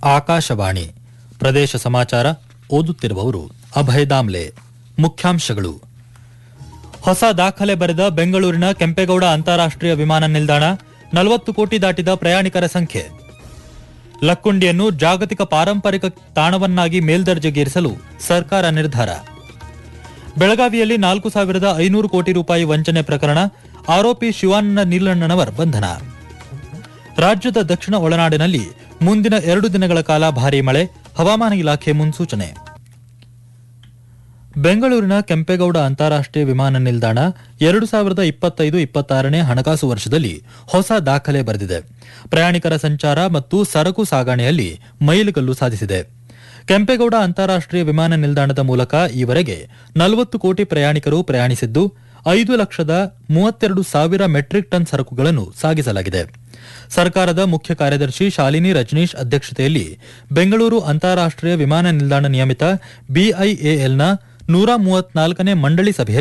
ಆಕಾಶವಾಣಿ ಪ್ರದೇಶ ಸಮಾಚಾರ ಓದುತ್ತಿರುವವರು ಅಭಯ್ ದಾಮ್ಲೆ ಮುಖ್ಯಾಂಶಗಳು ಹೊಸ ದಾಖಲೆ ಬರೆದ ಬೆಂಗಳೂರಿನ ಕೆಂಪೇಗೌಡ ಅಂತಾರಾಷ್ಟ್ರೀಯ ವಿಮಾನ ನಿಲ್ದಾಣ ನಲವತ್ತು ಕೋಟಿ ದಾಟಿದ ಪ್ರಯಾಣಿಕರ ಸಂಖ್ಯೆ ಲಕ್ಕುಂಡಿಯನ್ನು ಜಾಗತಿಕ ಪಾರಂಪರಿಕ ತಾಣವನ್ನಾಗಿ ಮೇಲ್ದರ್ಜೆಗೇರಿಸಲು ಸರ್ಕಾರ ನಿರ್ಧಾರ ಬೆಳಗಾವಿಯಲ್ಲಿ ನಾಲ್ಕು ಸಾವಿರದ ಐನೂರು ಕೋಟಿ ರೂಪಾಯಿ ವಂಚನೆ ಪ್ರಕರಣ ಆರೋಪಿ ಶಿವಾನಂದ ನೀಲಣ್ಣನವರ್ ಬಂಧನ ರಾಜ್ಯದ ದಕ್ಷಿಣ ಒಳನಾಡಿನಲ್ಲಿ ಮುಂದಿನ ಎರಡು ದಿನಗಳ ಕಾಲ ಭಾರೀ ಮಳೆ ಹವಾಮಾನ ಇಲಾಖೆ ಮುನ್ಸೂಚನೆ ಬೆಂಗಳೂರಿನ ಕೆಂಪೇಗೌಡ ಅಂತಾರಾಷ್ಟ್ರೀಯ ವಿಮಾನ ನಿಲ್ದಾಣ ಎರಡು ಸಾವಿರದ ಇಪ್ಪತ್ತೈದು ಇಪ್ಪತ್ತಾರನೇ ಹಣಕಾಸು ವರ್ಷದಲ್ಲಿ ಹೊಸ ದಾಖಲೆ ಬರೆದಿದೆ ಪ್ರಯಾಣಿಕರ ಸಂಚಾರ ಮತ್ತು ಸರಕು ಸಾಗಣೆಯಲ್ಲಿ ಮೈಲಿಗಲ್ಲು ಸಾಧಿಸಿದೆ ಕೆಂಪೇಗೌಡ ಅಂತಾರಾಷ್ಟ್ರೀಯ ವಿಮಾನ ನಿಲ್ದಾಣದ ಮೂಲಕ ಈವರೆಗೆ ನಲವತ್ತು ಕೋಟಿ ಪ್ರಯಾಣಿಕರು ಪ್ರಯಾಣಿಸಿದ್ದು ಐದು ಲಕ್ಷದ ಮೂವತ್ತೆರಡು ಸಾವಿರ ಮೆಟ್ರಿಕ್ ಟನ್ ಸರಕುಗಳನ್ನು ಸಾಗಿಸಲಾಗಿದೆ ಸರ್ಕಾರದ ಮುಖ್ಯ ಕಾರ್ಯದರ್ಶಿ ಶಾಲಿನಿ ರಜನೀಶ್ ಅಧ್ಯಕ್ಷತೆಯಲ್ಲಿ ಬೆಂಗಳೂರು ಅಂತಾರಾಷ್ಟ್ರೀಯ ವಿಮಾನ ನಿಲ್ದಾಣ ನಿಯಮಿತ ಬಿಐಎಎಲ್ನ ನೂರ ಮೂವತ್ನಾಲ್ಕನೇ ಮಂಡಳಿ ಸಭೆಯಲ್ಲಿ